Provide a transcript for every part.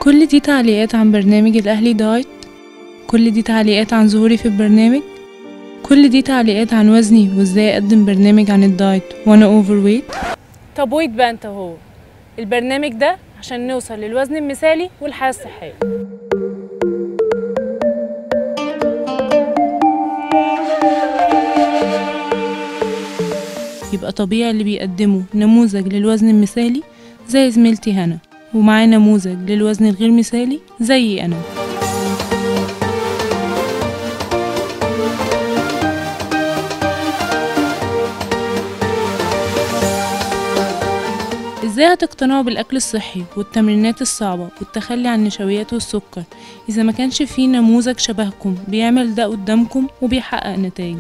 كل دي تعليقات عن برنامج الأهلي دايت كل دي تعليقات عن ظهوري في البرنامج كل دي تعليقات عن وزني وازاي اقدم برنامج عن الدايت وانا اوفر ويت طب ويت بقى انت هو البرنامج ده عشان نوصل للوزن المثالي والحياة الصحية يبقى طبيعي اللي بيقدمه نموذج للوزن المثالي زي زميلتي هنا ومعاه نموذج للوزن الغير مثالي زي انا ازاي هتقتنعوا بالاكل الصحي والتمرينات الصعبة والتخلي عن النشويات والسكر اذا ما كانش في نموذج شبهكم بيعمل ده قدامكم وبيحقق نتائج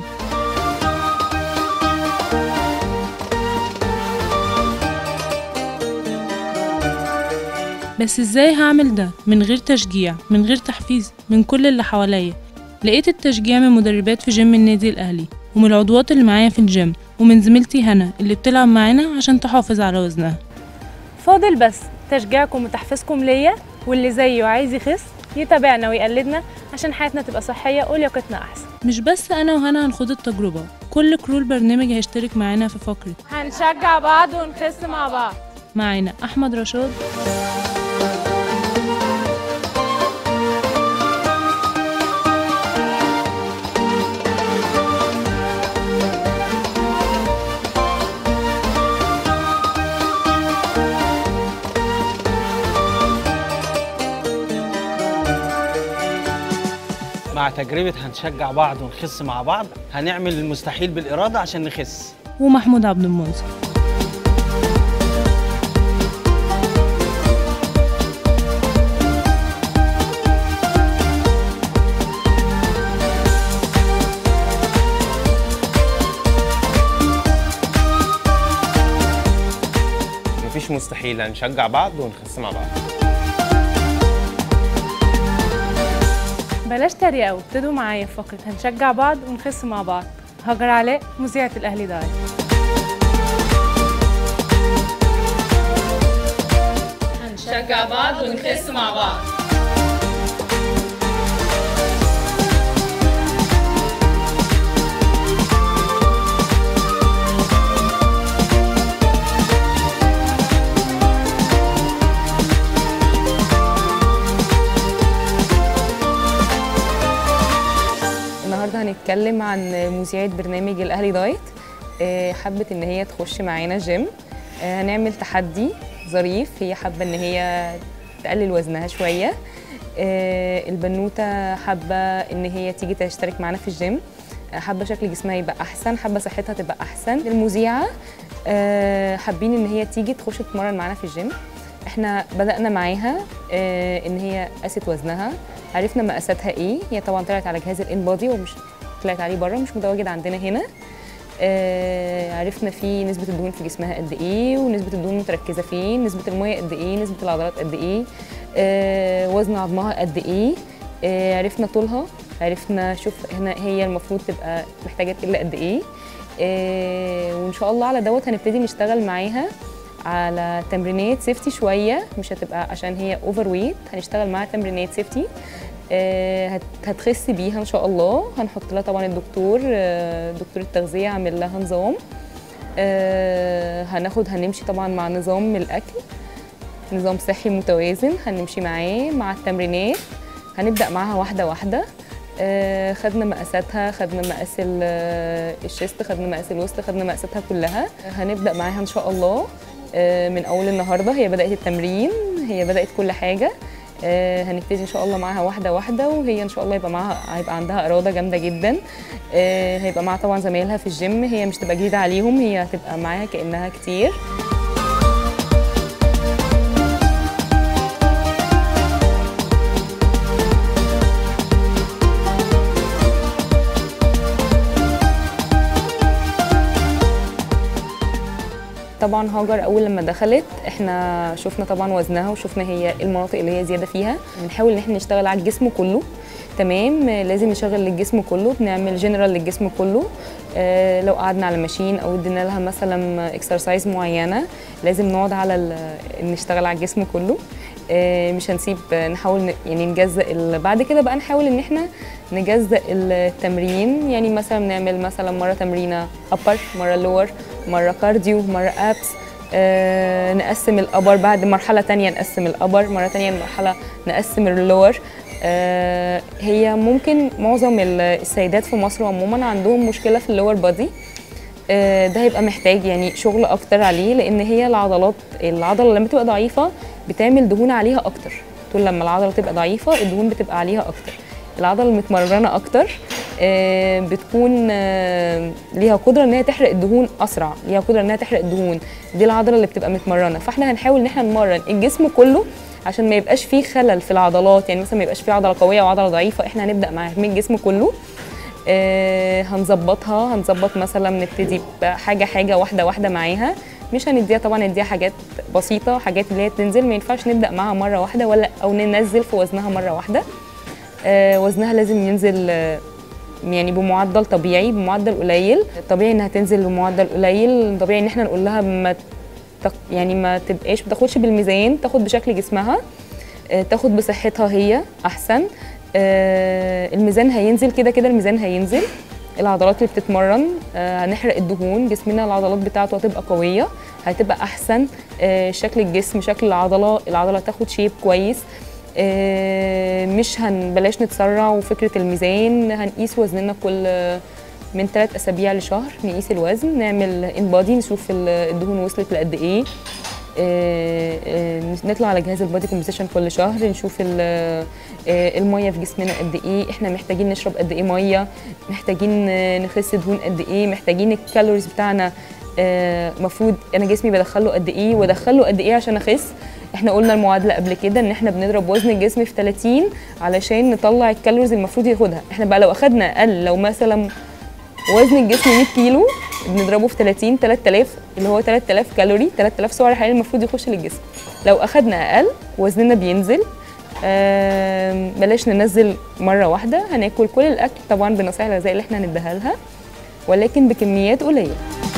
بس ازاي هعمل ده من غير تشجيع من غير تحفيز من كل اللي حواليا لقيت التشجيع من مدربات في جيم النادي الاهلي ومن العضوات اللي معايا في الجيم ومن زميلتي هنا اللي بتلعب معانا عشان تحافظ على وزنها فاضل بس تشجيعكم وتحفيزكم ليا واللي زيي وعايز يخس يتابعنا ويقلدنا عشان حياتنا تبقى صحية ولياقتنا أحسن مش بس انا وهنا هنخوض التجربة كل كرو البرنامج هيشترك معانا في فقرة هنشجع بعض ونخس مع بعض معانا احمد رشاد مع تجربة هنشجع بعض ونخس مع بعض هنعمل المستحيل بالإرادة عشان نخس ومحمود عبد المنصف مفيش مستحيل هنشجع بعض ونخس مع بعض بلاش تريقة وابتدوا معايا في فقرة هنشجع بعض ونخس مع بعض هاجر علاء مذيعة الأهلي دايت هنشجع بعض ونخس مع بعض النهارده هنتكلم عن مذيعة برنامج الأهلي دايت آه، حبت إن هي تخش معانا جيم آه، هنعمل تحدي ظريف هي حابة إن هي تقلل وزنها شوية آه، البنوتة حابة إن هي تيجي تشترك معانا في الجيم آه، حابة شكل جسمها يبقى أحسن حابة صحتها تبقى أحسن المذيعة آه، حابين إن هي تيجي تخش تتمرن معانا في الجيم احنا بدأنا معاها آه، ان هي قاست وزنها عرفنا مقاساتها ايه هي طبعا طلعت على جهاز الان بادي ومش طلعت عليه بره مش متواجد عندنا هنا آه، عرفنا في نسبة الدهون في جسمها قد ايه ونسبة الدهون متركزة فين نسبة المية قد ايه نسبة العضلات قد ايه آه، وزن عظمها قد ايه آه، عرفنا طولها عرفنا شوف هنا هي المفروض تبقى محتاجة تقل قد ايه آه، وان شاء الله على دوت هنبتدي نشتغل معاها على تمرينات سيفتي شويه مش هتبقى عشان هي اوفر ويت هنشتغل معاها تمرينات سيفتي آه، هت- هتخس بيها ان شاء الله هنحط لها طبعا الدكتور آه، دكتور التغذيه عامل لها نظام آه، هناخد هنمشي طبعا مع نظام الاكل نظام صحي متوازن هنمشي معاه مع التمرينات هنبدا معاها واحده واحده آه، خدنا مقاساتها خدنا مقاس ال- آه، الشيست خدنا مقاس الوسط خدنا مقاساتها كلها هنبدا معاها ان شاء الله آه، من اول النهارده هي بدات التمرين هي بدات كل حاجه آه، هنبتدي ان شاء الله معاها واحده واحده وهي ان شاء الله يبقى معاها هيبقى عندها اراده جامده جدا آه، هيبقى معاها طبعا زمايلها في الجيم هي مش تبقى جديده عليهم هي هتبقى معاها كانها كتير طبعا هاجر اول لما دخلت احنا شفنا طبعا وزنها وشفنا هي إيه المناطق اللي هي زياده فيها بنحاول ان احنا نشتغل على الجسم كله تمام آه، لازم نشغل للجسم كله بنعمل جنرال للجسم كله آه، لو قعدنا على ماشين او ادينا لها مثلا اكسرسايز معينه لازم نقعد على ال- نشتغل على الجسم كله آه، مش هنسيب آه، نحاول ن- يعني نجزأ ال- بعد كده بقى نحاول ان احنا نجزأ التمرين يعني مثلا نعمل مثلا مره تمرينه ابر مره لور مره كارديو مره ابس آه، نقسم الابر بعد مرحله تانية نقسم الابر مره تانية مرحله نقسم اللور آه، هي ممكن معظم ال- السيدات في مصر عموما عندهم مشكله في اللور بادي آه، ده هيبقى محتاج يعني شغل اكتر عليه لان هي العضلات العضله لما تبقى ضعيفه بتعمل دهون عليها اكتر طول لما العضله تبقى ضعيفه الدهون بتبقى عليها اكتر العضله المتمرنه اكتر آه، بتكون آه، ليها قدره ان هي تحرق الدهون اسرع ليها قدره انها تحرق الدهون دي العضله اللي بتبقى متمرنه فاحنا هنحاول ان احنا نمرن الجسم كله عشان ما يبقاش فيه خلل في العضلات يعني مثلا ما يبقاش فيه عضله قويه وعضله ضعيفه احنا هنبدا مع من الجسم كله آه، هنظبطها هنظبط مثلا نبتدي بحاجه حاجه واحده واحده معاها مش هنديها طبعا نديها حاجات بسيطه حاجات اللي هي تنزل ما ينفعش نبدا معاها مره واحده ولا او ننزل في وزنها مره واحده آه، وزنها لازم ينزل آه، يعني بمعدل طبيعي بمعدل قليل طبيعي انها تنزل بمعدل قليل طبيعي ان احنا نقول لها ما تق- يعني ما تبقاش ما تاخدش بالميزان تاخد بشكل جسمها آه، تاخد بصحتها هي احسن آه، الميزان هينزل كده كده الميزان هينزل العضلات اللي بتتمرن آه، هنحرق الدهون جسمنا العضلات بتاعته هتبقى قويه هتبقى احسن آه، شكل الجسم شكل العضله العضله تاخد شيب كويس آه، مش هن بلاش نتسرع وفكره الميزان هنقيس وزننا كل من ثلاث اسابيع لشهر نقيس الوزن نعمل ان بادي نشوف ال- الدهون وصلت لقد ايه آه، آه، نطلع على جهاز البادي كومبوزيشن كل شهر نشوف ال- آه، الميه في جسمنا قد ايه احنا محتاجين نشرب قد ايه ميه محتاجين آه، نخس دهون قد ايه محتاجين الكالوريز بتاعنا المفروض انا جسمي بدخله قد ايه وادخله قد ايه عشان اخس احنا قلنا المعادله قبل كده ان احنا بنضرب وزن الجسم في 30 علشان نطلع الكالوريز المفروض ياخدها احنا بقى لو اخدنا اقل لو مثلا وزن الجسم 100 كيلو بنضربه في 30 3000 اللي هو 3000 كالوري 3000 سعر حراري المفروض يخش للجسم لو اخدنا اقل وزننا بينزل آم، بلاش ننزل مره واحده هناكل كل الاكل طبعا بالنصائح الغذائيه اللي احنا هنديها لها ولكن بكميات قليله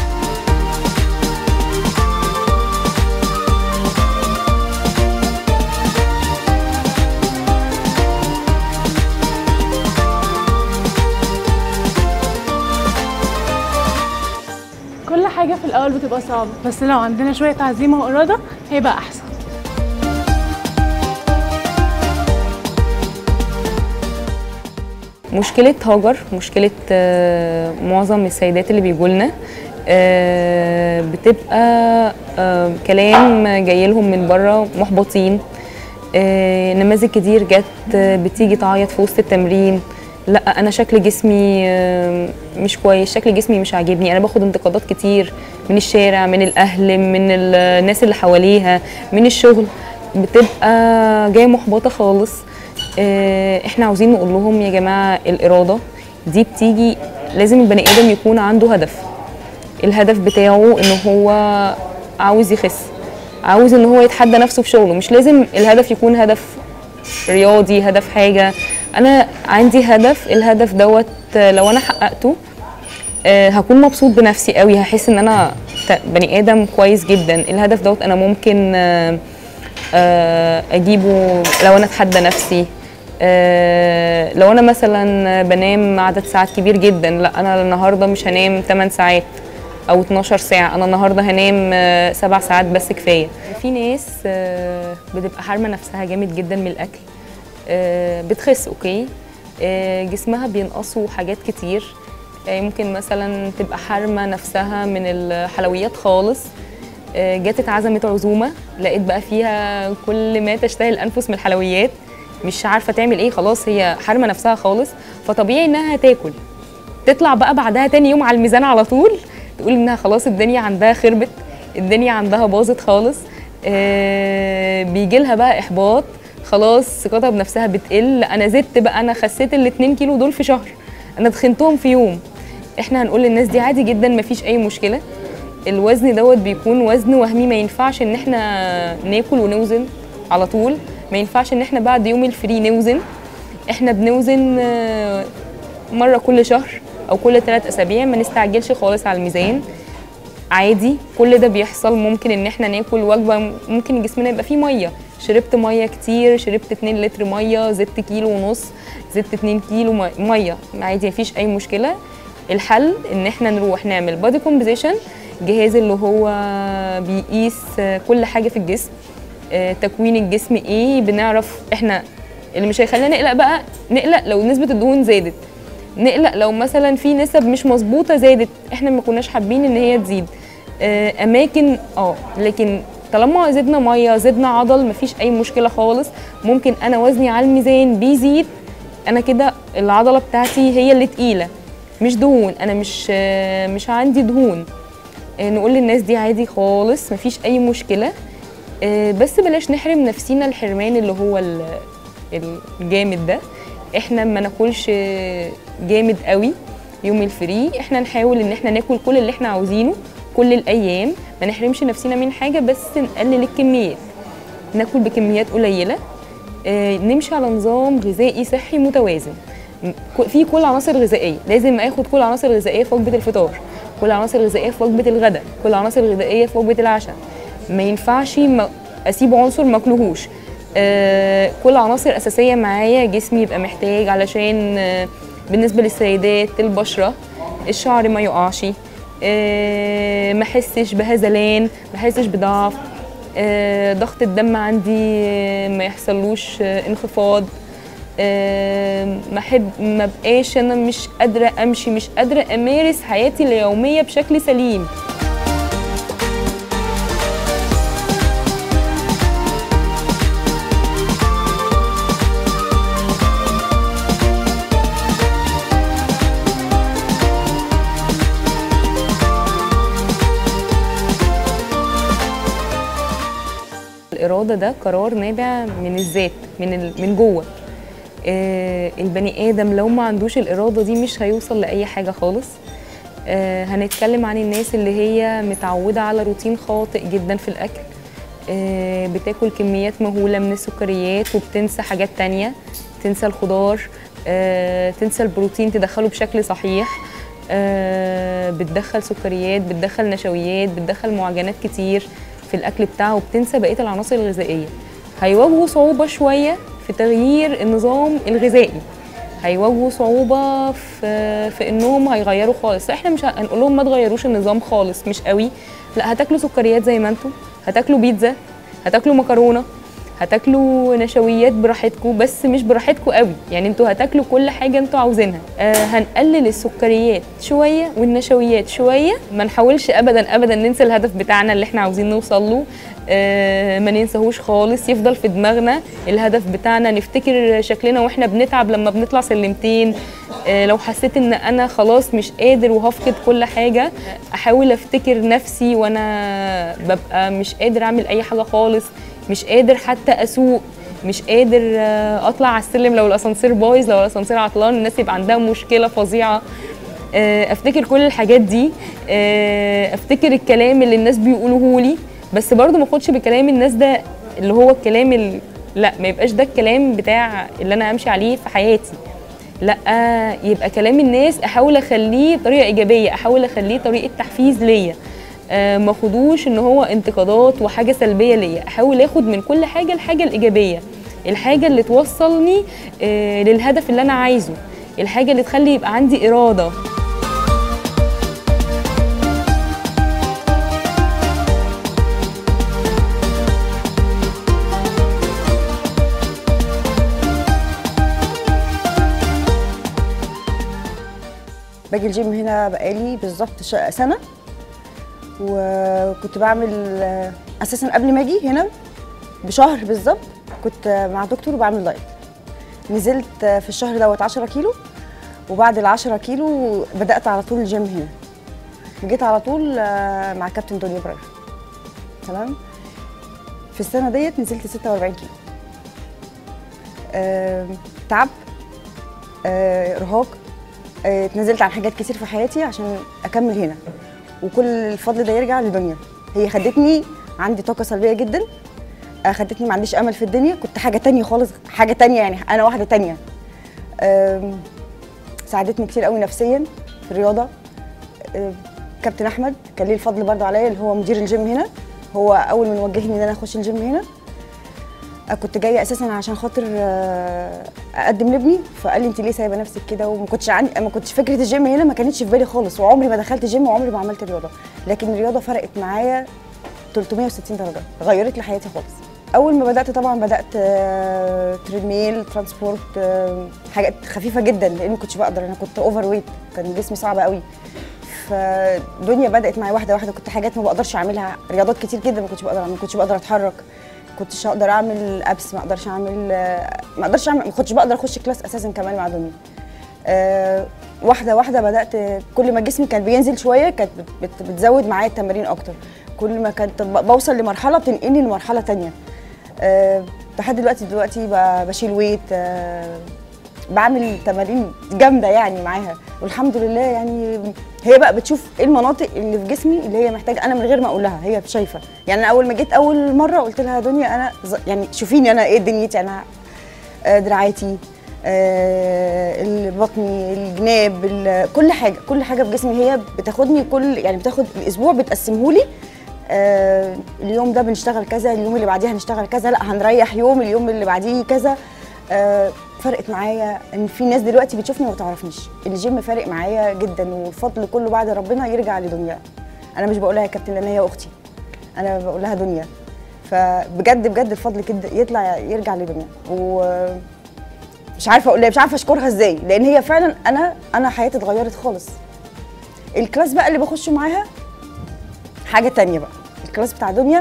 كل حاجة في الأول بتبقى صعبة بس لو عندنا شوية عزيمة وإرادة هيبقى أحسن مشكلة هاجر مشكلة آه، معظم السيدات اللي بيجوا لنا آه، بتبقى آه، كلام جاي لهم من بره محبطين آه، نماذج كتير جت آه، بتيجي تعيط في وسط التمرين لا انا شكل جسمي آه، مش كويس شكل جسمي مش عاجبني انا باخد انتقادات كتير من الشارع من الاهل من ال- الناس اللي حواليها من الشغل بتبقى جايه محبطه خالص آه، احنا عاوزين نقول لهم يا جماعه الاراده دي بتيجي لازم البني ادم يكون عنده هدف الهدف بتاعه ان هو عاوز يخس عاوز ان هو يتحدى نفسه في شغله مش لازم الهدف يكون هدف رياضي هدف حاجه انا عندي هدف الهدف دوت آه، لو انا حققته آه، هكون مبسوط بنفسي قوي هحس ان انا ت- بني ادم كويس جدا الهدف دوت انا ممكن آه، آه، اجيبه لو انا اتحدى نفسي آه، لو انا مثلا بنام عدد ساعات كبير جدا لا انا النهارده مش هنام 8 ساعات او 12 ساعه انا النهارده هنام آه، 7 ساعات بس كفايه في ناس آه، بتبقى حارمه نفسها جامد جدا من الاكل آه، بتخس اوكي آه، جسمها بينقصه حاجات كتير آه، ممكن مثلا تبقى حارمه نفسها من الحلويات خالص آه، جت اتعزمت عزومه لقيت بقى فيها كل ما تشتهي الانفس من الحلويات مش عارفه تعمل ايه خلاص هي حارمه نفسها خالص فطبيعي انها تاكل تطلع بقى بعدها تاني يوم على الميزان على طول تقول انها خلاص الدنيا عندها خربت الدنيا عندها باظت خالص آه بيجي لها بقى احباط خلاص ثقتها بنفسها بتقل انا زدت بقى انا خسيت ال 2 كيلو دول في شهر انا تخنتهم في يوم احنا هنقول للناس دي عادي جدا مفيش اي مشكله الوزن دوت بيكون وزن وهمي ما ينفعش ان احنا ناكل ونوزن على طول ما ينفعش ان احنا بعد يوم الفري نوزن احنا بنوزن آه، مره كل شهر او كل ثلاث اسابيع ما نستعجلش خالص على الميزان عادي كل ده بيحصل ممكن ان احنا ناكل وجبه ممكن جسمنا يبقى فيه ميه شربت ميه كتير شربت 2 لتر ميه زدت كيلو ونص زدت 2 كيلو مي- ميه عادي مفيش اي مشكله الحل ان احنا نروح نعمل بادي كومبوزيشن جهاز اللي هو بيقيس آه، كل حاجه في الجسم آه، تكوين الجسم ايه بنعرف احنا اللي مش هيخلينا نقلق بقى نقلق لو نسبه الدهون زادت نقلق لو مثلا في نسب مش مظبوطه زادت احنا ما كناش حابين ان هي تزيد آه، اماكن اه لكن طالما زدنا ميه زدنا عضل مفيش اي مشكله خالص ممكن انا وزني على الميزان بيزيد انا كده العضله بتاعتي هي اللي تقيله مش دهون انا مش آه، مش عندي دهون آه، نقول للناس دي عادي خالص مفيش اي مشكله آه، بس بلاش نحرم نفسينا الحرمان اللي هو ال- الجامد ده احنا ما ناكلش جامد قوي يوم الفري احنا نحاول ان احنا ناكل كل اللي احنا عاوزينه كل الايام ما نحرمش نفسنا من حاجه بس نقلل الكميات ناكل بكميات قليله آه، نمشي على نظام غذائي صحي متوازن م- ك- في كل عناصر غذائيه لازم اخد كل عناصر غذائيه في وجبه الفطار كل عناصر غذائيه في وجبه الغداء كل عناصر غذائيه في وجبه العشاء ما ينفعش ما اسيب عنصر ما اكلهوش آه، كل عناصر اساسيه معايا جسمي يبقى محتاج علشان آه، بالنسبه للسيدات البشره الشعر ما يقعش آه، ما احسش بهزلان ما احسش بضعف آه، ضغط الدم عندي آه، ما يحصلوش آه، انخفاض آه، ما احب ما بقاش انا مش قادره امشي مش قادره امارس حياتي اليوميه بشكل سليم الإرادة ده قرار نابع من الذات من ال... من جوه آه البني آدم لو ما عندوش الإرادة دي مش هيوصل لأي حاجة خالص آه هنتكلم عن الناس اللي هي متعودة على روتين خاطئ جدا في الأكل آه بتاكل كميات مهولة من السكريات وبتنسى حاجات تانية تنسى الخضار آه تنسى البروتين تدخله بشكل صحيح آه بتدخل سكريات بتدخل نشويات بتدخل معجنات كتير في الاكل بتاعه وبتنسى بقيه العناصر الغذائيه هيواجهوا صعوبه شويه في تغيير النظام الغذائي هيواجهوا صعوبه في في انهم هيغيروا خالص احنا مش هنقول لهم ما تغيروش النظام خالص مش قوي لا هتاكلوا سكريات زي ما انتم هتاكلوا بيتزا هتاكلوا مكرونه هتاكلوا نشويات براحتكم بس مش براحتكم قوي يعني انتوا هتاكلوا كل حاجه انتوا عاوزينها آه هنقلل السكريات شويه والنشويات شويه ما نحاولش ابدا ابدا ننسى الهدف بتاعنا اللي احنا عاوزين نوصل له آه ما ننساهوش خالص يفضل في دماغنا الهدف بتاعنا نفتكر شكلنا واحنا بنتعب لما بنطلع سلمتين آه لو حسيت ان انا خلاص مش قادر وهفقد كل حاجه احاول افتكر نفسي وانا ببقى مش قادر اعمل اي حاجه خالص مش قادر حتى اسوق مش قادر آه، اطلع على السلم لو الاسانسير بايظ لو الاسانسير عطلان الناس يبقى عندها مشكله فظيعه آه، افتكر كل الحاجات دي آه، افتكر الكلام اللي الناس بيقولوه لي بس برضو ما اخدش بكلام الناس ده اللي هو الكلام ال... لا ما يبقاش ده الكلام بتاع اللي انا امشي عليه في حياتي لا يبقى كلام الناس احاول اخليه طريقه ايجابيه احاول اخليه طريقه تحفيز ليا آه، ما خدوش ان هو انتقادات وحاجه سلبيه ليا احاول اخد من كل حاجه الحاجه الايجابيه الحاجه اللي توصلني آه، للهدف اللي انا عايزه الحاجه اللي تخلي يبقى عندي اراده باجي الجيم هنا بقالي بالظبط ش- سنه وكنت بعمل آه، اساسا قبل ما اجي هنا بشهر بالظبط كنت آه، مع دكتور وبعمل دايت نزلت آه، في الشهر دوت 10 كيلو وبعد ال 10 كيلو بدات على طول الجيم هنا جيت على طول آه، مع كابتن دنيا برر تمام في السنه ديت نزلت 46 كيلو آه، تعب آه، ارهاق آه، اتنزلت عن حاجات كتير في حياتي عشان اكمل هنا وكل الفضل ده يرجع لدنيا هي خدتني عندي طاقه سلبيه جدا آه، خدتني ما عنديش امل في الدنيا كنت حاجه تانية خالص حاجه تانية يعني انا واحده تانية آم، ساعدتني كتير قوي نفسيا في الرياضه آه، كابتن احمد كان ليه الفضل برضه عليا اللي هو مدير الجيم هنا هو اول من وجهني ان انا اخش الجيم هنا كنت جايه اساسا عشان خاطر آه، اقدم لابني فقال لي انت ليه سايبه نفسك كده وما كنتش عندي ما كنتش فكره الجيم هنا ما كانتش في بالي خالص وعمري ما دخلت جيم وعمري ما عملت رياضه لكن الرياضه فرقت معايا 360 درجه غيرت لي حياتي خالص اول ما بدات طبعا بدات آه، تريدميل ترانسبورت آه، حاجات خفيفه جدا لان ما كنتش بقدر انا كنت اوفر ويت كان جسمي صعب قوي فالدنيا بدات معايا واحده واحده كنت حاجات ما بقدرش اعملها رياضات كتير جدا ما كنتش بقدر ما كنتش بقدر اتحرك كنتش اقدر اعمل ابس ما اقدرش اعمل ما اقدرش اعمل ما كنتش بقدر اخش كلاس اساسا كمان مع دنيا آه، واحده واحده بدات كل ما جسمي كان بينزل شويه كانت بت- بت- بتزود معايا التمارين اكتر كل ما كنت ب- بوصل لمرحله بتنقلني لمرحله تانية آه، لحد دلوقتي دلوقتي ب- بشيل ويت آه، بعمل تمارين جامده يعني معاها والحمد لله يعني هي بقى بتشوف ايه المناطق اللي في جسمي اللي هي محتاجه انا من غير ما اقول لها هي شايفه يعني انا اول ما جيت اول مره قلت لها يا دنيا انا ز- يعني شوفيني انا ايه دنيتي انا آه، دراعاتي آه، بطني الجناب ال- كل حاجه كل حاجه في جسمي هي بتاخدني كل يعني بتاخد الاسبوع بتقسمهولي آه، اليوم ده بنشتغل كذا اليوم اللي بعديه هنشتغل كذا لا هنريح يوم اليوم اللي بعديه كذا آه، فرقت معايا ان في ناس دلوقتي بتشوفني وما تعرفنيش الجيم فارق معايا جدا والفضل كله بعد ربنا يرجع لدنيا انا مش بقولها يا كابتن لان هي اختي انا بقول لها دنيا فبجد بجد الفضل كده يطلع يرجع لدنيا ومش عارفه اقول لها مش عارفه اشكرها ازاي لان هي فعلا انا انا حياتي اتغيرت خالص الكلاس بقى اللي بخشه معاها حاجه تانية بقى الكلاس بتاع دنيا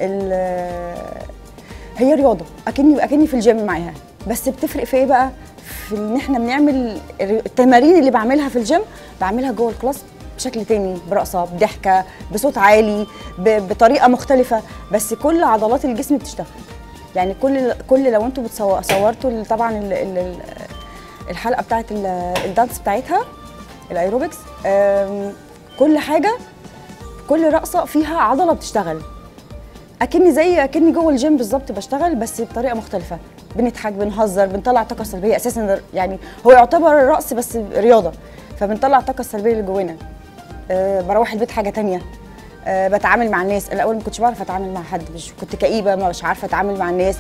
ال- هي رياضه اكني اكني في الجيم معاها بس بتفرق في ايه بقى في ان احنا بنعمل التمارين اللي بعملها في الجيم بعملها جوه الكلاس بشكل تاني برقصه بضحكه بصوت عالي ب- بطريقه مختلفه بس كل عضلات الجسم بتشتغل يعني كل كل لو انتوا بتصور صورتوا ال- طبعا ال- ال- ال- الحلقه بتاعت ال- الدانس بتاعتها الايروبكس آم، كل حاجه كل رقصه فيها عضله بتشتغل اكني زي اكني جوه الجيم بالظبط بشتغل بس بطريقه مختلفه بنضحك بنهزر بنطلع الطاقه السلبيه اساسا يعني هو يعتبر الرقص بس رياضه فبنطلع الطاقه السلبيه اللي جوانا أه بروح البيت حاجه تانية أه بتعامل مع الناس الاول ما كنتش بعرف اتعامل مع حد مش كنت كئيبه ما مش عارفه اتعامل مع الناس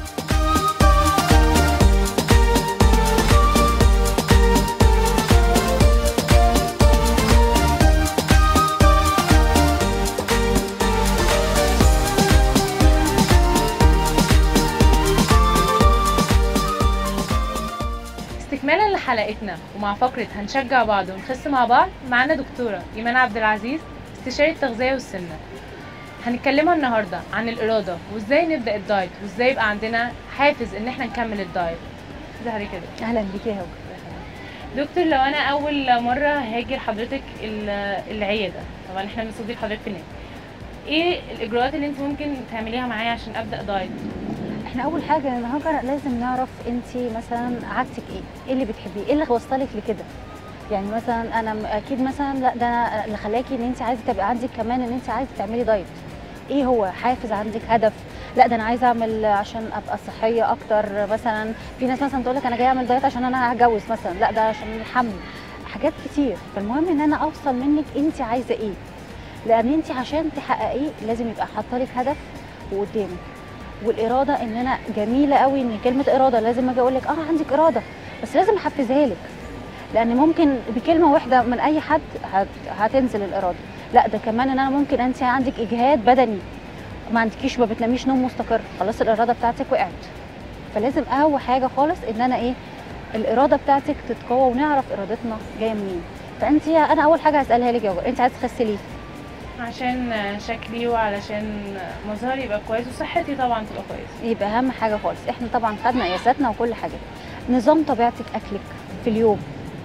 استكمالا لحلقتنا ومع فقرة هنشجع بعض ونخس مع بعض معانا دكتورة إيمان عبد العزيز استشاري التغذية والسمنة هنتكلمها النهاردة عن الإرادة وإزاي نبدأ الدايت وإزاي يبقى عندنا حافز إن إحنا نكمل الدايت ازي حضرتك يا دكتور اهلا بيكي يا هوجة دكتور لو أنا أول مرة هاجي لحضرتك ال- العيادة طبعا إحنا بنستضيف حضرتك في النادي إيه الإجراءات اللي أنت ممكن تعمليها معايا عشان أبدأ دايت؟ احنا اول حاجه يا هاجر لازم نعرف انت مثلا عادتك ايه ايه اللي بتحبيه ايه اللي وصلك لكده يعني مثلا انا م- اكيد مثلا لا ده أنا اللي خلاكي ان انت عايزه تبقى عندك كمان ان انت عايزه تعملي دايت ايه هو حافز عندك هدف لا ده انا عايزه اعمل عشان ابقى صحيه اكتر مثلا في ناس مثلا تقول لك انا جايه اعمل دايت عشان انا هتجوز مثلا لا ده عشان الحمل حاجات كتير فالمهم ان انا اوصل منك انت عايزه ايه لان انت عشان تحققيه لازم يبقى حاطه لك هدف وقدامك والاراده ان انا جميله قوي ان كلمه اراده لازم اجي اقول لك اه عندك اراده بس لازم احفزها لك لان ممكن بكلمه واحده من اي حد هت... هتنزل الاراده لا ده كمان ان انا ممكن انت عندك اجهاد بدني ما عندكيش ما بتناميش نوم مستقر خلاص الاراده بتاعتك وقعت فلازم اول حاجه خالص ان انا ايه الاراده بتاعتك تتقوى ونعرف ارادتنا جايه منين فانت انا اول حاجه هسالها لك يا جوهر انت عايزه تخسي ليه عشان شكلي وعلشان مظهري يبقى كويس وصحتي طبعا تبقى كويسة يبقى اهم حاجه خالص احنا طبعا خدنا قياساتنا وكل حاجه نظام طبيعتك اكلك في اليوم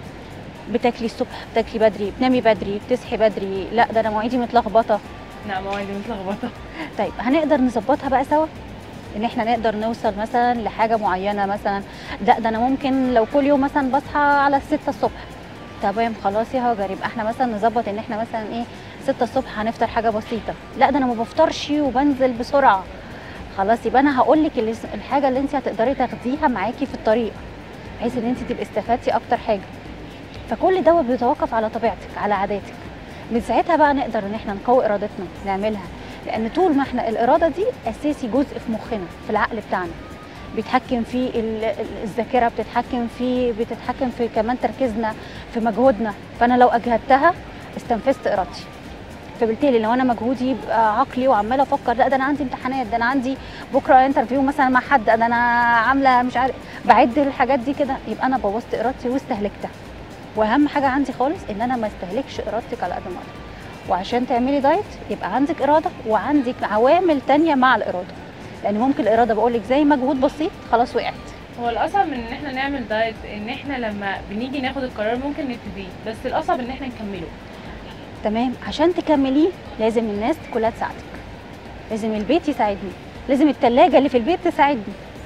بتاكلي الصبح بتاكلي بدري بتنامي بدري بتصحي بدري لا ده انا مواعيدي متلخبطه لا مواعيدي متلخبطة طيب هنقدر نظبطها بقى سوا ان احنا نقدر نوصل مثلا لحاجه معينه مثلا لا ده انا ممكن لو كل يوم مثلا بصحى على 6 الصبح تمام خلاص يا هاجر يبقى احنا مثلا نظبط ان احنا مثلا ايه 6 الصبح هنفطر حاجه بسيطه لا ده انا ما بفطرش وبنزل بسرعه خلاص يبقى انا هقول لك الحاجه اللي انت هتقدري تاخديها معاكي في الطريق بحيث ان انت تبقي استفدتي اكتر حاجه فكل دوت بيتوقف على طبيعتك على عاداتك من ساعتها بقى نقدر ان احنا نقوي ارادتنا نعملها لان طول ما احنا الاراده دي اساسي جزء في مخنا في العقل بتاعنا بيتحكم في ال- ال- الذاكره بتتحكم في بتتحكم في كمان تركيزنا في مجهودنا فانا لو اجهدتها استنفذت ارادتي فبالتالي لو انا مجهودي يبقى عقلي وعماله افكر لا ده انا عندي امتحانات ده انا عندي بكره انترفيو مثلا مع حد ده انا عامله مش عارف بعد الحاجات دي كده يبقى انا بوظت ارادتي واستهلكتها واهم حاجه عندي خالص ان انا ما استهلكش ارادتك على قد ما اقدر وعشان تعملي دايت يبقى عندك اراده وعندك عوامل تانية مع الاراده لان ممكن الاراده بقول لك زي مجهود بسيط خلاص وقعت هو الاصعب من ان احنا نعمل دايت ان احنا لما بنيجي ناخد القرار ممكن نبتديه بس الاصعب ان احنا نكمله تمام عشان تكمليه لازم الناس كلها تساعدك لازم البيت يساعدني لازم التلاجة اللي في البيت تساعدني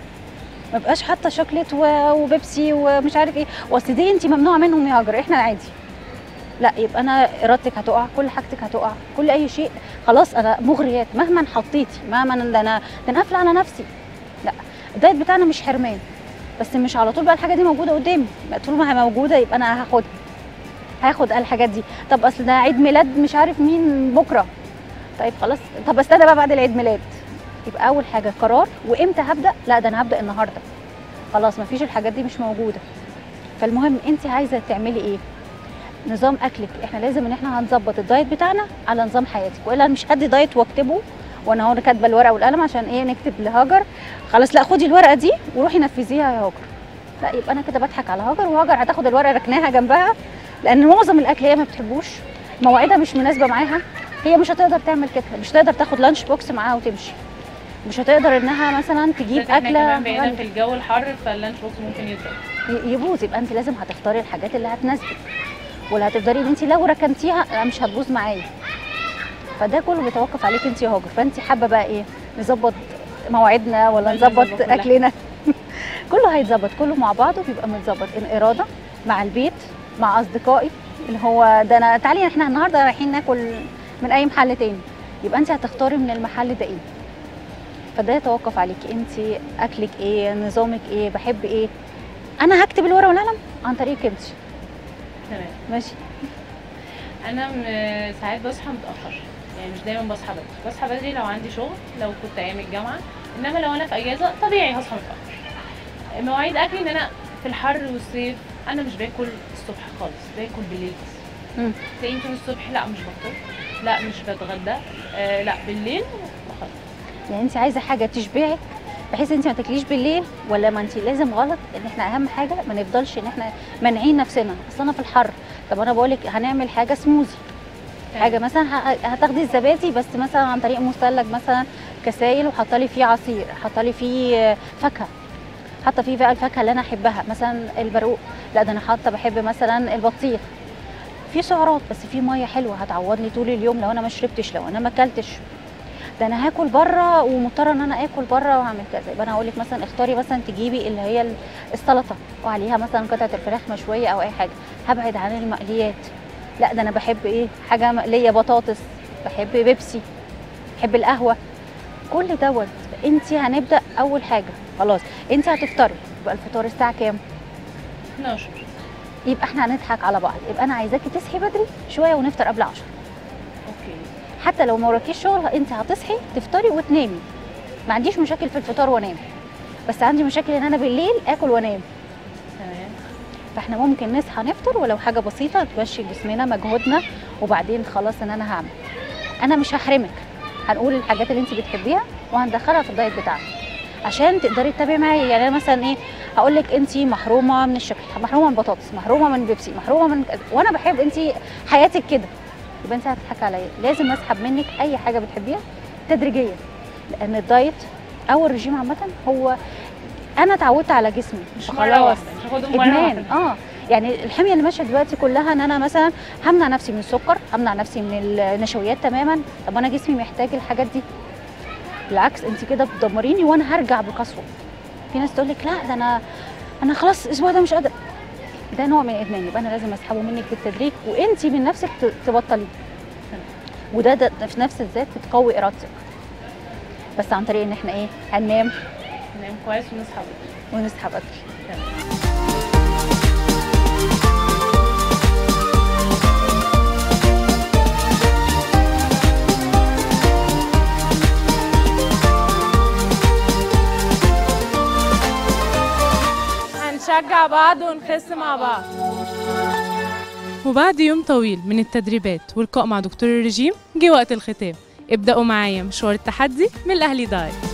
ما بقاش حاطه شوكليت و- وبيبسي ومش عارف ايه واصل دي انت ممنوعه منهم يا هاجر احنا عادي لا يبقى انا ارادتك هتقع كل حاجتك هتقع كل اي شيء خلاص انا مغريات مهما حطيتي مهما ده انا ده انا قافله على نفسي لا الدايت بتاعنا مش حرمان بس مش على طول بقى الحاجه دي موجوده قدامي بقى طول ما هي موجوده يبقى انا هاخدها هاخد الحاجات دي طب اصل ده عيد ميلاد مش عارف مين بكره طيب خلاص طب استنى بقى بعد العيد ميلاد يبقى اول حاجه قرار وامتى هبدا لا ده انا هبدا النهارده خلاص مفيش الحاجات دي مش موجوده فالمهم انت عايزه تعملي ايه نظام اكلك احنا لازم ان احنا هنظبط الدايت بتاعنا على نظام حياتك والا أنا مش هدي دايت واكتبه وانا هو كاتبه الورقه والقلم عشان ايه نكتب لهاجر خلاص لا خدي الورقه دي وروحي نفذيها يا هاجر لا يبقى انا كده بضحك على هاجر وهاجر هتاخد الورقه ركناها جنبها لان معظم الاكل هي ما بتحبوش مواعيدها مش مناسبه معاها هي مش هتقدر تعمل كده مش هتقدر تاخد لانش بوكس معاها وتمشي مش هتقدر انها مثلا تجيب بالذات احنا اكله كمان بقينا غالية. في الجو الحر فاللانش بوكس ممكن يضرب ي- يبوظ يبقى انت لازم هتختاري الحاجات اللي هتناسبك واللي هتقدري ان انت لو ركنتيها لا مش هتبوظ معايا فده كله بيتوقف عليك انت يا هاجر فانت حابه بقى ايه نظبط مواعيدنا ولا ولا نظبط نظبط كل اكلنا كله هيتظبط كله مع بعضه بيبقى متظبط الاراده مع البيت مع اصدقائي اللي هو ده انا تعالي احنا النهارده رايحين ناكل من اي محل تاني يبقى انت هتختاري من المحل ده ايه فده يتوقف عليكي انت اكلك ايه نظامك ايه بحب ايه انا هكتب الورقه والقلم عن طريق انت تمام ماشي انا م- ساعات بصحى متاخر يعني مش دايما بصحى بدري بصحى بدري لو عندي شغل لو كنت ايام الجامعه انما لو انا في اجازه طبيعي هصحى متاخر مواعيد اكلي ان انا في الحر والصيف انا مش باكل الصبح خالص باكل بالليل بس مم. تلاقيني طول الصبح لا مش بفطر لا مش بتغدى آه لا بالليل وخلاص يعني انت عايزه حاجه تشبعك بحيث انت ما تاكليش بالليل ولا ما انت لازم غلط ان احنا اهم حاجه ما نفضلش ان احنا مانعين نفسنا اصل انا في الحر طب انا بقول لك هنعمل حاجه سموزي حاجه مثلا ه- هتاخدي الزبادي بس مثلا عن طريق مثلج مثلا كسايل وحاطه لي فيه عصير حاطه لي فيه فاكهه حاطه فيه بقى الفاكهه اللي انا احبها مثلا البرقوق لا ده انا حاطه بحب مثلا البطيخ في سعرات بس في ميه حلوه هتعوضني طول اليوم لو انا ما شربتش لو انا ما اكلتش ده انا هاكل بره ومضطره ان انا اكل بره واعمل كذا يبقى انا هقول لك مثلا اختاري مثلا تجيبي اللي هي ال- السلطه وعليها مثلا قطعه الفراخ مشويه او اي حاجه هبعد عن المقليات لا ده انا بحب ايه حاجه مقليه بطاطس بحب بيبسي بحب القهوه كل دوت انت هنبدا اول حاجه خلاص انت هتفطري يبقى الفطار الساعه كام 12 يبقى احنا هنضحك على بعض يبقى انا عايزاكي تصحي بدري شويه ونفطر قبل 10 اوكي حتى لو ما وراكيش شغل انت هتصحي تفطري وتنامي ما عنديش مشاكل في الفطار وانام بس عندي مشاكل ان انا بالليل اكل وانام تمام فاحنا ممكن نصحى نفطر ولو حاجه بسيطه تمشي جسمنا مجهودنا وبعدين خلاص ان انا هعمل انا مش هحرمك هنقول الحاجات اللي انت بتحبيها وهندخلها في الدايت بتاعنا عشان تقدري تتابعي معايا يعني انا مثلا ايه هقول لك انت محرومه من الشوكولاته محرومه من البطاطس محرومه من بيبسي محرومه من كذا وانا بحب انت حياتك كده يبقى انت هتضحكي عليا لازم اسحب منك اي حاجه بتحبيها تدريجيا لان الدايت او الرجيم عامه هو انا اتعودت على جسمي مش مره فخلاص واحده مش هاخدهم مره ادمان واحده اه يعني الحميه اللي ماشيه دلوقتي كلها ان انا مثلا همنع نفسي من السكر همنع نفسي من النشويات تماما طب انا جسمي محتاج الحاجات دي بالعكس انت كده بتدمريني وانا هرجع بقسوه في ناس تقول لك لا ده انا انا خلاص الاسبوع ده مش قادره ده نوع من الادمان يبقى انا لازم اسحبه منك بالتدريج وانت من نفسك ت- تبطليه وده ده ده في نفس الذات بتقوي ارادتك بس عن طريق ان احنا ايه هننام ننام كويس ونصحى بدري ونصحى بدري تمام هنشجع بعض ونخس مع بعض وبعد يوم طويل من التدريبات واللقاء مع دكتور الرجيم جه وقت الختام ابدأوا معايا مشوار التحدي من الأهلي دايت